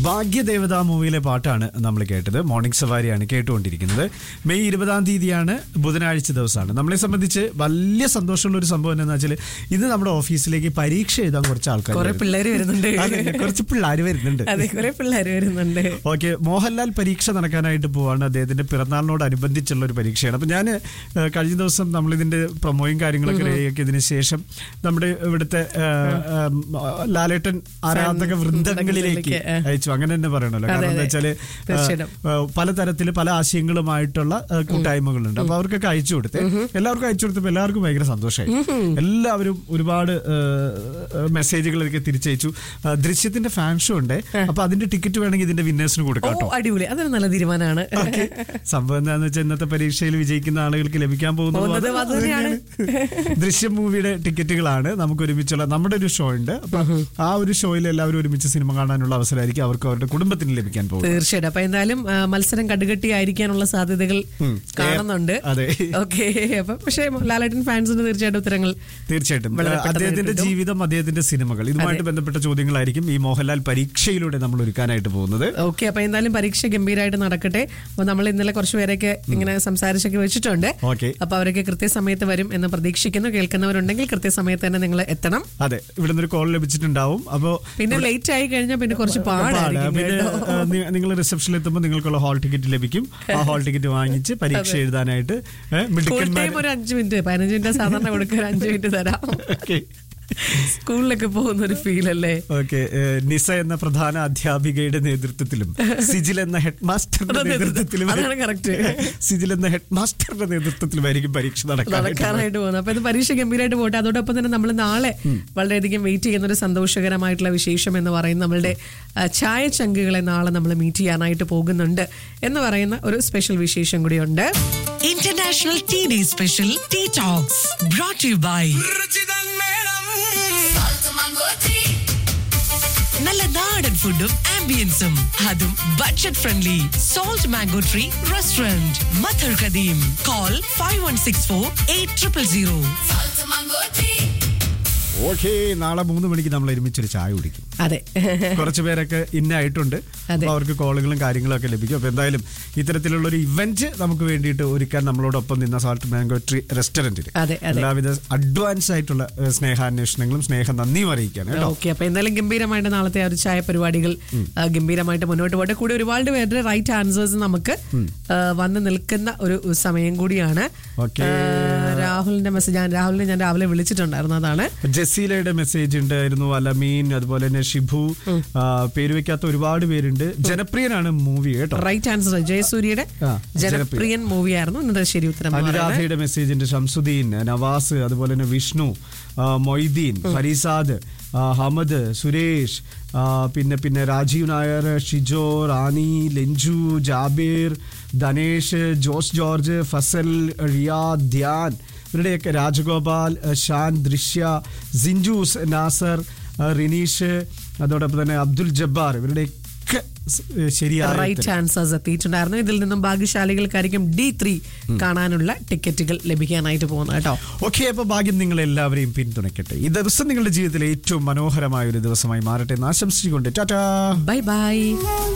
ഭാഗ്യദേവത മൂവിയിലെ പാട്ടാണ് നമ്മൾ കേട്ടത് മോർണിംഗ് സവാരിയാണ് കേട്ടുകൊണ്ടിരിക്കുന്നത് മെയ് ഇരുപതാം തീയതിയാണ് ബുധനാഴ്ച ദിവസമാണ് നമ്മളെ സംബന്ധിച്ച് വലിയ സന്തോഷമുള്ള ഒരു സംഭവം എന്താണെന്ന് വെച്ചാൽ ഇന്ന് നമ്മുടെ ഓഫീസിലേക്ക് പരീക്ഷ എഴുതാൻ കുറച്ച് ആൾക്കാർ കുറെ വരുന്നു. പിള്ളേര് വരുന്നുണ്ട് അതെ, കുറച്ച് പിള്ളേർ വരുന്നുണ്ട് അതെ കുറെ പിള്ളേര് വരുന്നുണ്ട് ഓക്കെ മോഹൻലാൽ പരീക്ഷ നടക്കാനായിട്ട് പോവാണ് അദ്ദേഹത്തിന്റെ പിറന്നാളിനോടനുബന്ധിച്ചുള്ള ഒരു പരീക്ഷയാണ് അപ്പൊ ഞാൻ കഴിഞ്ഞ ദിവസം നമ്മൾ ഇതിന്റെ പ്രൊമോയും കാര്യങ്ങളൊക്കെ റെഡിയാക്കിയതിനു ശേഷം നമ്മുടെ ഇവിടുത്തെ ആ, ആ, ലാലേട്ടൻ ആരാധക വൃന്ദങ്ങളിലേക്ക് ആ. അയച്ചു അങ്ങനെ തന്നെ പറയണല്ലോ അതെ, കാരണം എന്താ അതെ. വെച്ചാല് തീർച്ചയായിട്ടും. ആ, പലതരത്തില് പല ആശയങ്ങളുമായിട്ടുള്ള ആ, കൂട്ടായ്മകളുണ്ട് അപ്പൊ അവർക്കൊക്കെ അയച്ചു കൊടുത്ത് എല്ലാവർക്കും അയച്ചു കൊടുത്തപ്പോ എല്ലാവർക്കും ഭയങ്കര സന്തോഷമായി എല്ലാവരും ഒരുപാട് ആ, മെസ്സേജുകളൊക്കെ തിരിച്ചയച്ചു ആ, ദൃശ്യത്തിന്റെ ഫാൻ ഷോ ഉണ്ട് അപ്പൊ അതിന്റെ ടിക്കറ്റ് വേണമെങ്കിൽ ഇതിന്റെ വിന്നേഴ്സിന് ഓ കൊടുക്കാം കേട്ടോ അടിപൊളി അതൊരു നല്ല തീരുമാനമാണ് ഓക്കെ സംഭവം എന്താന്ന് വെച്ചാൽ ഇന്നത്തെ പരീക്ഷയിൽ വിജയിക്കുന്ന ആളുകൾക്ക് ലഭിക്കാൻ പോകുന്നത് പോകുന്നത് അത് അത് തന്നെയാണ്. തന്നെയാണ്. ദൃശ്യം മൂവിയുടെ ടിക്കറ്റുകളാണ് നമുക്ക് ഒരുമിച്ചുള്ള നമ്മുടെ ഒരു ഷോ ഉണ്ട് അപ്പൊ ആ ഒരു ഷോയിൽ എല്ലാവരും ഒരുമിച്ച് സിനിമ കാണാനുള്ള അവസരമായിരിക്കും അവർക്ക് അവരുടെ കുടുംബത്തിന് ലഭിക്കാൻ പോകും തീർച്ചയായിട്ടും അപ്പൊ എന്തായാലും ആ, മത്സരം കടുകട്ടി ആയിരിക്കാനുള്ള സാധ്യതകൾ ഉം. കാണുന്നുണ്ട് അതെ. ഓക്കെ അപ്പൊ പക്ഷേ ലാലേട്ടൻ ഫാൻസിന് തീർച്ചയായിട്ടും ഉത്തരങ്ങൾ തീർച്ചയായിട്ടും വളരെ ഏഹ്, പെട്ടെന്ന് അദ്ദേഹത്തിന്റെ കിട്ടും. ജീവിതം അദ്ദേഹത്തിന്റെ സിനിമകൾ ഇതുമായിട്ട് ബന്ധപ്പെട്ട ചോദ്യങ്ങളായിരിക്കും ഈ മോഹൻലാൽ പരീക്ഷയിലൂടെ നമ്മൾ ഒരുക്കാനായിട്ട് പോകുന്നത് ഓക്കെ അപ്പൊ എന്തായാലും പരീക്ഷ ഗംഭീരമായിട്ട് നടക്കട്ടെ അപ്പൊ നമ്മൾ ഇന്നലെ കുറച്ച് പേരൊക്കെ ഇങ്ങനെ സംസാരിച്ചൊക്കെ വെച്ചിട്ടുണ്ട് ഓക്കെ അപ്പൊ അവരൊക്കെ കൃത്യസമയത്ത് വരും എന്ന് പ്രതീക്ഷിക്കുന്നു കേൾക്കുന്നവരുണ്ടെങ്കിൽ കൃത്യസമയത്ത് തന്നെ നിങ്ങൾ എത്തണം അതെ ഇവിടെ നിന്ന് ഒരു കോൾ ലഭിച്ചിട്ടുണ്ടാവും അപ്പോ പിന്നെ ലേറ്റ് ആയി കഴിഞ്ഞാൽ പിന്നെ കുറച്ച് പാടാ. പാടായിരിക്കും പിന്നെ കേട്ടോ. നിങ്ങൾ റിസപ്ഷനിൽ എത്തുമ്പോൾ നിങ്ങൾക്കുള്ള ഹാൾ ടിക്കറ്റ് ലഭിക്കും ആ ഹാൾ ടിക്കറ്റ് വാങ്ങിച്ച് പരീക്ഷ എഴുതാനായിട്ട് ഏഹ്, ഫുൾ മിടുക്കന്മാര് ടൈം ഒരു അഞ്ച് മിനിറ്റ് പതിനഞ്ച് മിനിറ്റ് സാധാരണ കൊടുക്കുക ഒരു അഞ്ച് മിനിറ്റ് തരാം ഓക്കെ സ്കൂളിലൊക്കെ പോകുന്ന ഒരു ഫീൽ അല്ലേ ഓക്കെ നിസ എന്ന പ്രധാന അധ്യാപികയുടെ നേതൃത്വത്തിലും സിജിൽ എന്ന ഹെഡ് മാസ്റ്ററുടെ അതെ, അതെ, നേതൃത്വത്തിലും അതാണ് correct. സിജിൽ എന്ന ഹെഡ് മാസ്റ്ററുടെ നേതൃത്വത്തിലുമായിരിക്കും പരീക്ഷ നടക്കാനായിട്ട് നടക്കാനായിട്ട് പോകുന്നത് അപ്പൊ ഇത് പരീക്ഷ ഗംഭീരമായിട്ട് പോട്ടെ അതോടൊപ്പം തന്നെ നമ്മൾ നാളെ വളരെയധികം വെയിറ്റ് ചെയ്യുന്ന ഒരു സന്തോഷകരമായിട്ടുള്ള വിശേഷം എന്ന് പറയുന്നത് നമ്മളുടെ ആ, ചായ ചങ്കുകളെ നാളെ നമ്മൾ മീറ്റ് ചെയ്യാനായിട്ട് പോകുന്നുണ്ട് എന്ന് പറയുന്ന ഒരു സ്പെഷ്യൽ വിശേഷം കൂടിയുണ്ട് International Tea Day Special Tea Talks brought to you by നല്ല നാടൻ ഫുഡും ആംബിയൻസും അതും budget friendly Salt Mango Tree restaurant മഥർ കദീം call five one six four eight triple zero okay നാളെ മൂന്ന് മണിക്ക് നമ്മൾ ഒരുമിച്ചൊരു ചായ കുടിക്കും അതെ കുറച്ച് പേരൊക്കെ ഇന്നായിട്ടുണ്ട് അതെ. അപ്പൊ അവർക്ക് കോളുകളും കാര്യങ്ങളും ഒക്കെ ലഭിക്കും അപ്പൊ എന്തായാലും ഇത്തരത്തിലുള്ള ഒരു ഇവന്റ് നമുക്ക് വേണ്ടിയിട്ട് ഒരുക്കാൻ നമ്മളോടൊപ്പം നിന്ന സാൾട്ട് മാംഗോ ട്രീ റെസ്റ്റോറന്റിൽ അതെ, അതെ. എല്ലാവിധ അഡ്വാൻസ് ആയിട്ടുള്ള ഏഹ്, സ്നേഹാന്വേഷണങ്ങളും സ്നേഹ നന്ദിയും അറിയിക്കുകയാണ് കേട്ടോ ഓക്കെ അപ്പൊ എന്തായാലും ഗംഭീരമായിട്ട് നാളത്തെ ആ ഒരു ചായ പരിപാടികൾ ആ, ഗംഭീരമായിട്ട് മുന്നോട്ട് പോട്ടെ കൂടി ഒരുപാട് പേരുടെ റൈറ്റ് ആൻസേഴ്സ് നമുക്ക് ആ, വന്ന് നിൽക്കുന്ന ഒരു സമയം കൂടിയാണ് ഓക്കേ. ആ, രാഹുലിന്റെ മെസ്സേജ് ഞാൻ രാഹുലിനെ ഞാൻ രാവിലെ വിളിച്ചിട്ടുണ്ടായിരുന്നു അതാണ് ജസീലയുടെ മെസ്സേജ് ഉണ്ടായിരുന്നു അലമീൻ അതുപോലെ തന്നെ ഷിബു ആ, പേര് വെക്കാത്ത ഒരുപാട് പേരുണ്ട് ജനപ്രിയനാണ് മൂവി കേട്ടോ റൈറ്റ് ആൻസർ ജയസൂര്യയുടെ ആ, ജനപ്രിയൻ മൂവി ആയിരുന്നു ഇന്നത്തെ ശരി ഉത്തരം എന്ന് പറയുന്നത്. അനുരാധയുടെ മെസ്സേജ് ഉണ്ട് ഷംസുദ്ദീൻ നവാസ് അതുപോലെ തന്നെ വിഷ്ണു ആ, മൊയ്തീൻ ഫരീസാദ് ആ, ഹമദ് സുരേഷ് ആ, പിന്നെ പിന്നെ രാജീവ് നായർ ഷിജോ റാണി ലെഞ്ചു ജാബിർ ധനേഷ് ജോസ് ജോർജ് ഫസൽ റിയാദ് ധ്യാൻ ഇവരുടെയൊക്കെ രാജഗോപാൽ ആ, ഷാൻ ദൃശ്യ സിഞ്ചൂസ് നാസർ ആ, റിനീഷ് അതോടൊപ്പം തന്നെ അബ്ദുൽ ജബ്ബാർ ഇവരുടെയൊക്കെ സ്- ശരിയായ റൈറ്റ് ഉത്തരം. ആൻസേഴ്സ് എത്തിയിട്ടുണ്ടായിരുന്നു ഇതിൽ നിന്നും ഭാഗ്യശാലികൾക്കായിരിക്കും ഡി ത്രീ കാണാനുള്ള ടിക്കറ്റുകൾ ലഭിക്കാനായിട്ട് പോകുന്നത് കേട്ടോ ഓക്കെ അപ്പൊ ഭാഗ്യം നിങ്ങൾ എല്ലാവരെയും പിന്തുണയ്ക്കട്ടെ ഈ ദിവസം നിങ്ങളുടെ ജീവിതത്തിലെ ഏറ്റവും മനോഹരമായ ഒരു ദിവസമായി മാറട്ടെ എന്ന് ആശംസിച്ചുകൊണ്ട് ടാറ്റാ ബൈ ബൈ